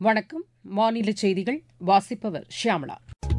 வணக்கம் மாநில செய்திகள் வாசிப்பவர் ஷியாமளா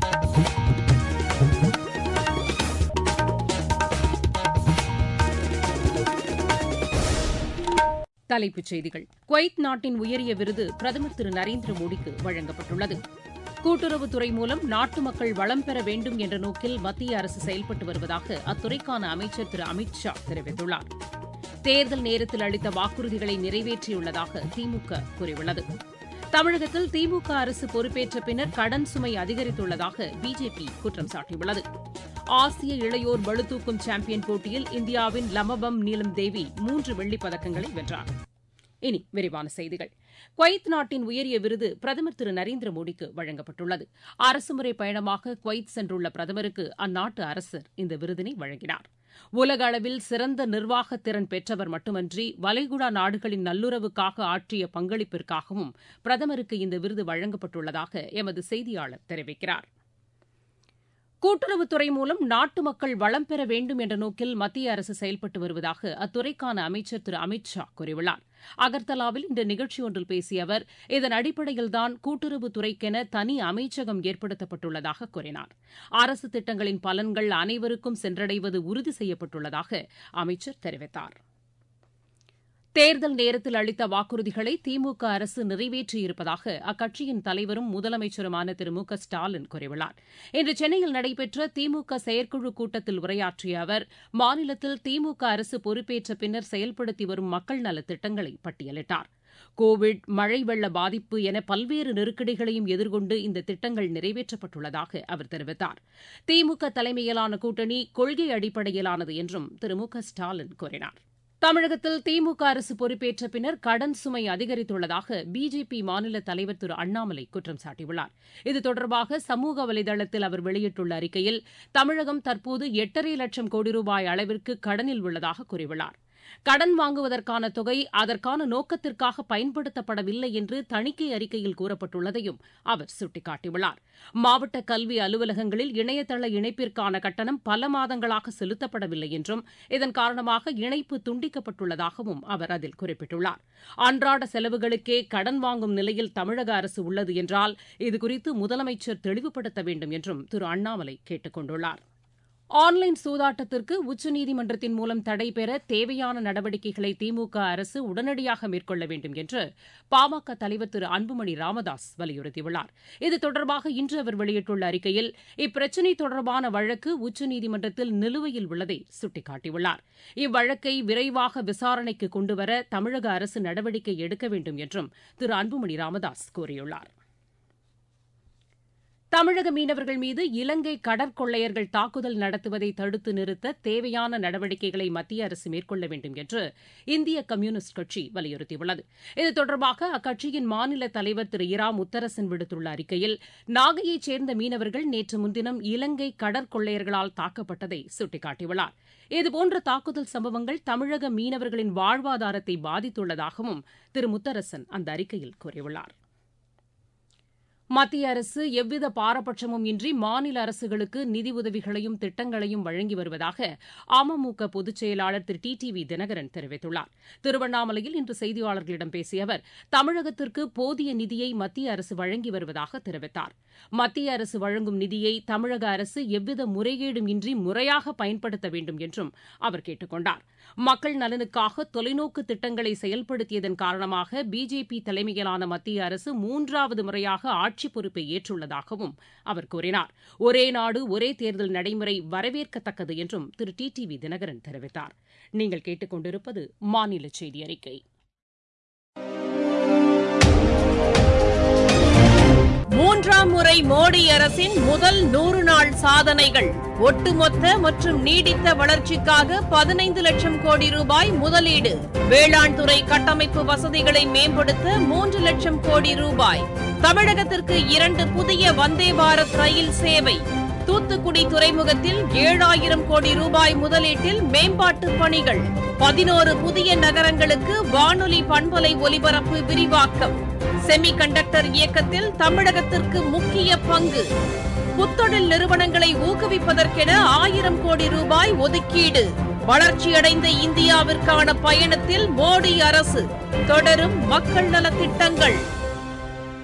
தலைப்புச் செய்திகள் குவைத் நாட்டின் உயரிய விருது பிரதமர் திரு நரேந்திர மோடிக்கு வழங்கப்பட்டுள்ளது கூட்டுறவுத்துறை மூலம் நாட்டு மக்கள் வளம் பெற வேண்டும் என்ற நோக்கில் மத்திய அரசு செயல்பட்டு வருவதாக அத்துறைக்கான அமைச்சர் திரு அமித் ஷா தெரிவித்துள்ளார் தேர்தல் நேரத்தில் அளித்த வாக்குறுதிகளை நிறைவேற்றியுள்ளதாக திமுக கூறியுள்ளது தமிழகத்தில் திமுக அரசு பொறுப்பேற்ற பின்னர் கடன் சுமை அதிகரித்துள்ளதாக பிஜேபி குற்றம் சாட்டியுள்ளது ஆசிய இளையோர் பளுதூக்கும் சாம்பியன் போட்டியில் இந்தியாவின் லமபம் நீலம் தேவி மூன்று வெள்ளிப் பதக்கங்களை வென்றார் இனி விரிவான செய்திகள் குவைத் நாட்டின் உயரிய விருது பிரதமர் திரு நரேந்திர மோடிக்கு வழங்கப்பட்டுள்ளது அரசுமுறை பயணமாக குவைத் சென்றுள்ள பிரதமருக்கு அந்நாட்டு அரசர் இந்த விருதினை வழங்கினார் உலக அளவில் சிறந்த நிர்வாக திறன் பெற்றவர் மட்டுமன்றி வளைகுடா நாடுகளின் நல்லுறவுக்காக ஆற்றிய பங்களிப்பிற்காகவும் பிரதமருக்கு இந்த விருது வழங்கப்பட்டுள்ளதாக எமது செய்தியாளர் தெரிவிக்கிறார் கூட்டுறவுத்துறை மூலம் நாட்டு மக்கள் வளம் பெற வேண்டும் என்ற நோக்கில் மத்திய அரசு செயல்பட்டு வருவதாக அத்துறைக்கான அமைச்சர் திரு அமித் ஷா கூறியுள்ளார் அகர்தலாவில் இன்று நிகழ்ச்சி ஒன்றில் பேசிய அவர் இதன் அடிப்படையில்தான் கூட்டுறவுத்துறைக்கென தனி அமைச்சகம் ஏற்படுத்தப்பட்டுள்ளதாக கூறினார் அரசு திட்டங்களின் பலன்கள் அனைவருக்கும் சென்றடைவது உறுதி செய்யப்பட்டுள்ளதாக அமைச்சர் தெரிவித்தார் தேர்தல் நேரத்தில் அளித்த வாக்குறுதிகளை திமுக அரசு நிறைவேற்றியிருப்பதாக அக்கட்சியின் தலைவரும் முதலமைச்சருமான திரு மு க ஸ்டாலின் கூறியுள்ளார் இன்று சென்னையில் நடைபெற்ற திமுக செயற்குழு கூட்டத்தில் உரையாற்றிய அவர் மாநிலத்தில் திமுக அரசு பொறுப்பேற்ற பின்னர் செயல்படுத்தி வரும் மக்கள் நலத் திட்டங்களை பட்டியலிட்டார் கோவிட் மழை வெள்ள பாதிப்பு என பல்வேறு நெருக்கடிகளையும் எதிர்கொண்டு இந்த திட்டங்கள் நிறைவேற்றப்பட்டுள்ளதாக அவர் தெரிவித்தார் திமுக தலைமையிலான கூட்டணி கொள்கை அடிப்படையிலானது என்றும் திரு மு க ஸ்டாலின் கூறினார் தமிழகத்தில் திமுக அரசு பொறுப்பேற்ற பின்னர் கடன் சுமை அதிகரித்துள்ளதாக பிஜேபி மாநில தலைவர் திரு அண்ணாமலை குற்றம் சாட்டியுள்ளார் இது தொடர்பாக சமூக வலைதளத்தில் அவர் வெளியிட்டுள்ள அறிக்கையில் தமிழகம் தற்போது எட்டரை லட்சம் கோடி ரூபாய் அளவிற்கு கடனில் உள்ளதாக கூறியுள்ளார் கடன் வாங்குவதற்கான தொகை அதற்கான நோக்கத்திற்காக பயன்படுத்தப்படவில்லை என்று தணிக்கை அறிக்கையில் கூறப்பட்டுள்ளதையும் அவர் சுட்டிக்காட்டியுள்ளார் மாவட்ட கல்வி அலுவலகங்களில் இணையதள இணைப்பிற்கான கட்டணம் பல மாதங்களாக செலுத்தப்படவில்லை என்றும் இதன் காரணமாக இணைப்பு துண்டிக்கப்பட்டுள்ளதாகவும் அவர் அதில் குறிப்பிட்டுள்ளார் அன்றாட செலவுகளுக்கே கடன் வாங்கும் நிலையில் தமிழக அரசு உள்ளது என்றால் இதுகுறித்து முதலமைச்சர் தெளிவுபடுத்த வேண்டும் என்றும் திரு அண்ணாமலை கேட்டுக் கொண்டுள்ளார் ஆன்லைன் சூதாட்டத்திற்கு உச்சநீதிமன்றத்தின் மூலம் தடைபெற தேவையான நடவடிக்கைகளை திமுக அரசு உடனடியாக மேற்கொள்ள வேண்டும் என்று பாமக தலைவர் திரு அன்புமணி ராமதாஸ் வலியுறுத்தியுள்ளார் இது தொடர்பாக இன்று அவர் வெளியிட்டுள்ள அறிக்கையில் இப்பிரச்சினை தொடர்பான வழக்கு உச்சநீதிமன்றத்தில் நிலுவையில் உள்ளதை சுட்டிக்காட்டியுள்ளார் இவ்வழக்கை விரைவாக விசாரணைக்கு கொண்டுவர தமிழக அரசு நடவடிக்கை எடுக்க வேண்டும் என்றும் திரு அன்புமணி ராமதாஸ் கூறியுள்ளார் தமிழக மீனவர்கள் மீது இலங்கை கடற்கொள்ளையர்கள் தாக்குதல் நடத்துவதை தடுத்து நிறுத்த தேவையான நடவடிக்கைகளை மத்திய அரசு மேற்கொள்ள வேண்டும் என்று இந்திய கம்யூனிஸ்ட் கட்சி வலியுறுத்தியுள்ளது இது தொடர்பாக அக்கட்சியின் மாநில தலைவர் திரு இரா முத்தரசன் விடுத்துள்ள அறிக்கையில் நாகையைச் சேர்ந்த மீனவர்கள் நேற்று முன்தினம் இலங்கை கடற்கொள்ளையர்களால் தாக்கப்பட்டதை சுட்டிக்காட்டியுள்ளார் இதுபோன்ற தாக்குதல் சம்பவங்கள் தமிழக மீனவர்களின் வாழ்வாதாரத்தை பாதித்துள்ளதாகவும் திரு முத்தரசன் அந்த அறிக்கையில் கூறியுள்ளார் மத்திய அரசு எவ்வித பாரபட்சமும் இன்றி மாநில அரசுகளுக்கு நிதி உதவிகளையும் திட்டங்களையும் வழங்கி வருவதாக அமமுக பொதுச் செயலாளர் திரு டி டி வி தினகரன் தெரிவித்துள்ளார் திருவண்ணாமலையில் இன்று செய்தியாளர்களிடம் பேசிய அவர் தமிழகத்திற்கு போதிய நிதியை மத்திய அரசு வழங்கி வருவதாக தெரிவித்தார் மத்திய அரசு வழங்கும் நிதியை தமிழக அரசு எவ்வித முறைகேடும் இன்றி முறையாக பயன்படுத்த வேண்டும் என்றும் அவர் கேட்டுக் கொண்டார் மக்கள் நலனுக்காக தொலைநோக்கு திட்டங்களை செயல்படுத்தியதன் காரணமாக பிஜேபி தலைமையிலான மத்திய அரசு மூன்றாவது முறையாக ஆட்சி பொறுப்பை ஏற்றுள்ளதாகவும் அவர் கூறினார் ஒரே நாடு ஒரே தேர்தல் நடைமுறை வரவேற்கத்தக்கது என்றும் திரு டி டி வி தினகரன் தெரிவித்தார் நீங்கள் கேட்டுக்கொண்டிருப்பது மாநில செய்தி அறிக்கை மூன்றாம் முறை மோடி அரசின் முதல் நூறு நாள் சாதனைகள் ஒட்டுமொத்த மற்றும் நீடித்த வளர்ச்சிக்காக பதினைந்து லட்சம் கோடி ரூபாய் முதலீடு வேளாண் துறை கட்டமைப்பு வசதிகளை மேம்படுத்த மூன்று லட்சம் கோடி ரூபாய் தமிழகத்திற்கு இரண்டு புதிய வந்தே பாரத் ரயில் சேவை தூத்துக்குடி துறைமுகத்தில் ஏழாயிரம் கோடி ரூபாய் முதலீட்டில் மேம்பாட்டு பணிகள் பதினோரு புதிய நகரங்களுக்கு வானொலி பண்பலை ஒலிபரப்பு விரிவாக்கம் செமி கண்டக்டர் இயக்கத்தில் தமிழகத்திற்கு முக்கிய பங்கு புத்தொழில் நிறுவனங்களை ஊக்குவிப்பதற்கென ஆயிரம் கோடி ரூபாய் ஒதுக்கீடு வளர்ச்சியடைந்த இந்தியாவிற்கான பயணத்தில் மோடி அரசு தொடரும் மக்கள் நலத் திட்டங்கள்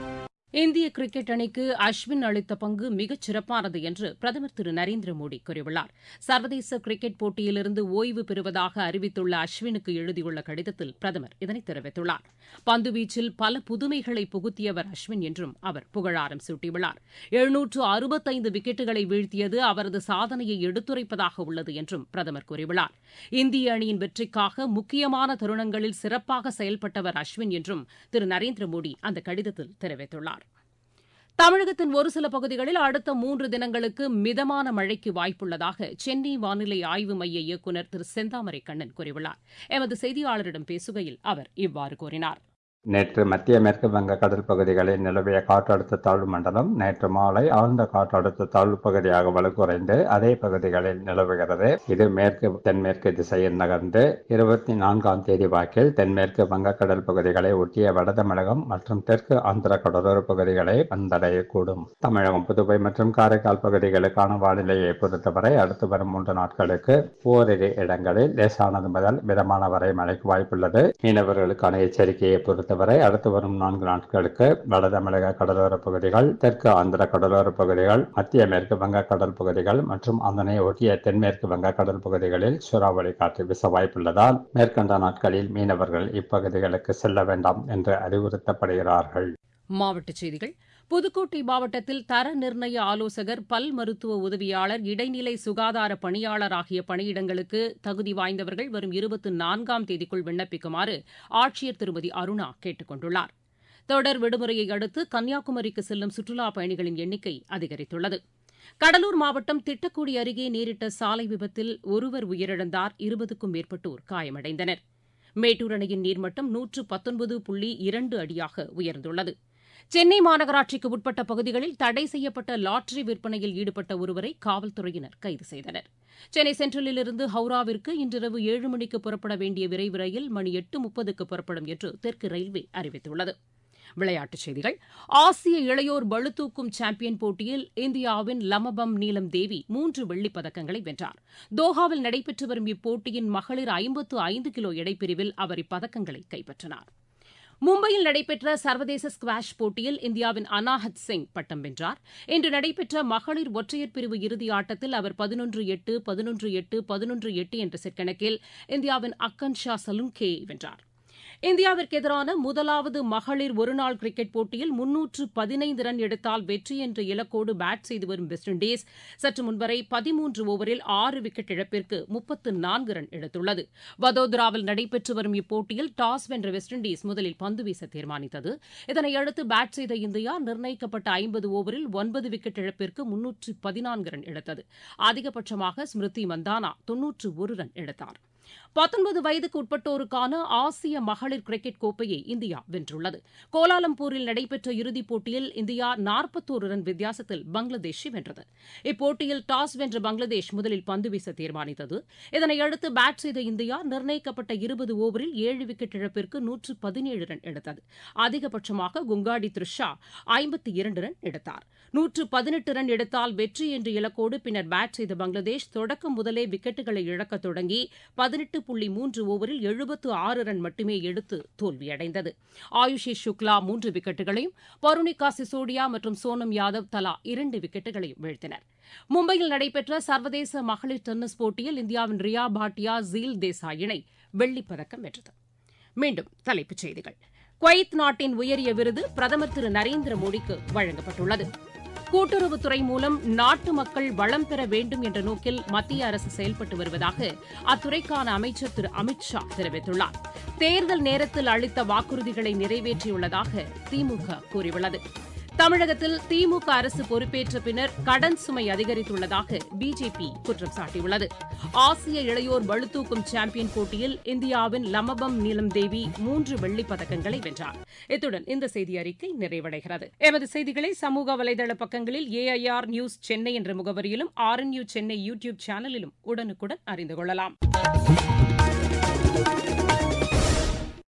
இந்திய கிரிக்கெட் அணிக்கு அஸ்வின் அளித்த பங்கு மிகச் சிறப்பானது என்று பிரதமர் திரு நரேந்திர மோடி கூறியுள்ளார் சர்வதேச கிரிக்கெட் போட்டியிலிருந்து ஓய்வு பெறுவதாக அறிவித்துள்ள அஸ்வினுக்கு எழுதியுள்ள கடிதத்தில் பிரதமர் இதனை தெரிவித்துள்ளார் பந்துவீச்சில் பல புதுமைகளை புகுத்தியவர் அஸ்வின் என்றும் அவர் புகழாரம் சூட்டியுள்ளார் எழுநூற்று அறுபத்தைந்து விக்கெட்டுகளை வீழ்த்தியது அவரது சாதனையை எடுத்துரைப்பதாக உள்ளது என்றும் பிரதமர் கூறியுள்ளார் இந்திய அணியின் வெற்றிக்காக முக்கியமான தருணங்களில் சிறப்பாக செயல்பட்டவர் அஸ்வின் என்றும் திரு நரேந்திர மோடி அந்த கடிதத்தில் தெரிவித்துள்ளார் தமிழகத்தின் ஒரு சில பகுதிகளில் அடுத்த மூன்று தினங்களுக்கு மிதமான மழைக்கு வாய்ப்புள்ளதாக சென்னை வானிலை ஆய்வு மைய இயக்குநர் திரு செந்தாமரை கண்ணன் கூறியுள்ளார் எமது செய்தியாளரிடம் பேசுகையில் அவர் இவ்வாறு கூறினார் நேற்று மத்திய மேற்கு வங்க கடல் பகுதிகளில் நிலவிய காற்றழுத்த தாழ்வு மண்டலம் நேற்று மாலை ஆழ்ந்த காற்றழுத்த தாழ்வு பகுதியாக வலுக்குறைந்து அதே பகுதிகளில் நிலவுகிறது இது மேற்கு தென்மேற்கு திசையில் நகர்ந்து இருபத்தி நான்காம் தேதி வாக்கில் தென்மேற்கு வங்கக்கடல் பகுதிகளை ஒட்டிய வட தமிழகம் மற்றும் தெற்கு ஆந்திர கடலோர பகுதிகளை வந்தடையக்கூடும் தமிழகம் புதுவை மற்றும் காரைக்கால் பகுதிகளுக்கான வானிலையை பொறுத்தவரை அடுத்து வரும் மூன்று நாட்களுக்கு ஓரிரு இடங்களில் லேசானது முதல் மிதமான வரை மழைக்கு வாய்ப்புள்ளது மீனவர்களுக்கான எச்சரிக்கையை பொறுத்த பொறுத்தவரை அடுத்து வரும் நான்கு நாட்களுக்கு வட தமிழக கடலோர பகுதிகள் தெற்கு ஆந்திர கடலோர பகுதிகள் மத்திய மேற்கு வங்கக்கடல் பகுதிகள் மற்றும் அதனை ஒட்டிய தென்மேற்கு வங்கக்கடல் பகுதிகளில் சூறாவளி காற்று வீச வாய்ப்புள்ளதால் மேற்கண்ட நாட்களில் மீனவர்கள் இப்பகுதிகளுக்கு செல்ல வேண்டாம் என்று அறிவுறுத்தப்படுகிறார்கள் மாவட்டச் செய்திகள் புதுக்கோட்டை மாவட்டத்தில் தர நிர்ணய ஆலோசகர் பல் மருத்துவ உதவியாளர் இடைநிலை சுகாதார பணியாளர் ஆகிய பணியிடங்களுக்கு தகுதி வாய்ந்தவர்கள் வரும் இருபத்தி நான்காம் தேதிக்குள் விண்ணப்பிக்குமாறு ஆட்சியர் திருமதி அருணா கேட்டுக் கொண்டுள்ளார் தொடர் விடுமுறையை அடுத்து கன்னியாகுமரிக்கு செல்லும் சுற்றுலாப் பயணிகளின் எண்ணிக்கை அதிகரித்துள்ளது கடலூர் மாவட்டம் திட்டக்குடி அருகே நேரிட்ட சாலை விபத்தில் ஒருவர் உயிரிழந்தார் இருபதுக்கும் மேற்பட்டோர் காயமடைந்தனர் மேட்டூர் அணையின் நீர்மட்டம் நூற்று பத்தொன்பது புள்ளி இரண்டு அடியாக உயர்ந்துள்ளது சென்னை மாநகராட்சிக்கு உட்பட்ட பகுதிகளில் தடை செய்யப்பட்ட லாட்டரி விற்பனையில் ஈடுபட்ட ஒருவரை காவல்துறையினர் கைது செய்தனர் சென்னை சென்ட்ரலிலிருந்து ஹவுராவிற்கு இன்றிரவு ஏழு மணிக்கு புறப்பட வேண்டிய விரைவு ரயில் மணி எட்டு முப்பதுக்கு புறப்படும் என்று தெற்கு ரயில்வே அறிவித்துள்ளது விளையாட்டுச் செய்திகள் ஆசிய இளையோர் பளுதூக்கும் சாம்பியன் போட்டியில் இந்தியாவின் லமபம் நீலம் தேவி மூன்று வெள்ளிப் பதக்கங்களை வென்றார் தோஹாவில் நடைபெற்று வரும் இப்போட்டியின் மகளிர் ஐம்பத்து ஐந்து கிலோ எடைப்பிரிவில் அவர் இப்பதக்கங்களை கைப்பற்றினார் மும்பையில் நடைபெற்ற சர்வதேச ஸ்குவாஷ் போட்டியில் இந்தியாவின் அனாஹத் சிங் பட்டம் வென்றார் இன்று நடைபெற்ற மகளிர் ஒற்றையர் பிரிவு இறுதி ஆட்டத்தில் அவர் பதினொன்று எட்டு பதினொன்று எட்டு பதினொன்று எட்டு என்ற செட் கணக்கில் இந்தியாவின் அக்கன் ஷா சலுங்கே வென்றார் இந்தியாவிற்கு எதிரான முதலாவது மகளிர் ஒருநாள் கிரிக்கெட் போட்டியில் முன்னூற்று பதினைந்து ரன் எடுத்தால் வெற்றி என்ற இலக்கோடு பேட் செய்து வரும் வெஸ்ட் இண்டீஸ் சற்று முன்வரை பதிமூன்று ஓவரில் ஆறு விக்கெட் இழப்பிற்கு முப்பத்து நான்கு ரன் எடுத்துள்ளது வதோதராவில் நடைபெற்று வரும் இப்போட்டியில் டாஸ் வென்ற வெஸ்ட் இண்டீஸ் முதலில் பந்து வீச தீர்மானித்தது இதனையடுத்து பேட் செய்த இந்தியா நிர்ணயிக்கப்பட்ட ஐம்பது ஓவரில் ஒன்பது விக்கெட் இழப்பிற்கு முன்னூற்று பதினான்கு ரன் எடுத்தது அதிகபட்சமாக ஸ்மிருதி மந்தானா தொன்னூற்று ஒரு ரன் எடுத்தார் பத்தொன்பது வயதுக்கு உட்பட்டோருக்கான ஆசிய மகளிர் கிரிக்கெட் கோப்பையை இந்தியா வென்றுள்ளது கோலாலம்பூரில் நடைபெற்ற இறுதிப் போட்டியில் இந்தியா நாற்பத்தோரு ரன் வித்தியாசத்தில் பங்களாதேஷை வென்றது இப்போட்டியில் டாஸ் வென்ற பங்களாதேஷ் முதலில் பந்து வீச தீர்மானித்தது இதனையடுத்து பேட் செய்த இந்தியா நிர்ணயிக்கப்பட்ட இருபது ஓவரில் ஏழு விக்கெட் இழப்பிற்கு நூற்று பதினேழு ரன் எடுத்தது அதிகபட்சமாக குங்காடி த்ரிஷா ஐம்பத்தி இரண்டு ரன் எடுத்தார் நூற்று பதினெட்டு ரன் எடுத்தால் வெற்றி என்ற இலக்கோடு பின்னர் பேட் செய்த பங்களாதேஷ் தொடக்கம் முதலே விக்கெட்டுகளை இழக்கத் தொடங்கி பதினெட்டு புள்ளி மூன்று ஓவரில் எழுபத்து ஆறு ரன் மட்டுமே எடுத்து தோல்வியடைந்தது ஆயுஷி சுக்லா மூன்று விக்கெட்டுகளையும் பருணிகா சிசோடியா மற்றும் சோனம் யாதவ் தலா இரண்டு விக்கெட்டுகளையும் வீழ்த்தினர் மும்பையில் நடைபெற்ற சர்வதேச மகளிர் டென்னிஸ் போட்டியில் இந்தியாவின் ரியா பாட்டியா ஜீல் தேசாய் இணை வெள்ளிப் பதக்கம் வென்றது மீண்டும் தலைப்புச் செய்திகள் குவைத் நாட்டின் உயரிய விருது பிரதமர் திரு நரேந்திர மோடிக்கு வழங்கப்பட்டுள்ளது கூட்டுறவுத்துறை மூலம் நாட்டு மக்கள் வளம் பெற வேண்டும் என்ற நோக்கில் மத்திய அரசு செயல்பட்டு வருவதாக அத்துறைக்கான அமைச்சர் திரு அமித் ஷா தெரிவித்துள்ளார் தேர்தல் நேரத்தில் அளித்த வாக்குறுதிகளை நிறைவேற்றியுள்ளதாக திமுக கூறியுள்ளது தமிழகத்தில் திமுக அரசு பொறுப்பேற்ற பின்னர் கடன் சுமை அதிகரித்துள்ளதாக பிஜேபி குற்றம் சாட்டியுள்ளது ஆசிய இளையோர் பளுதூக்கும் சாம்பியன் போட்டியில் இந்தியாவின் லமபம் நீலம் தேவி மூன்று வெள்ளிப் பதக்கங்களை வென்றார் இத்துடன் இந்த செய்தி அறிக்கை நிறைவடைகிறது எமது செய்திகளை சமூக வலைதள பக்கங்களில் ஏஐஆர் நியூஸ் சென்னை என்ற முகவரியிலும் R N U Chennai YouTube சேனலிலும் உடனுக்குடன் அறிந்து கொள்ளலாம்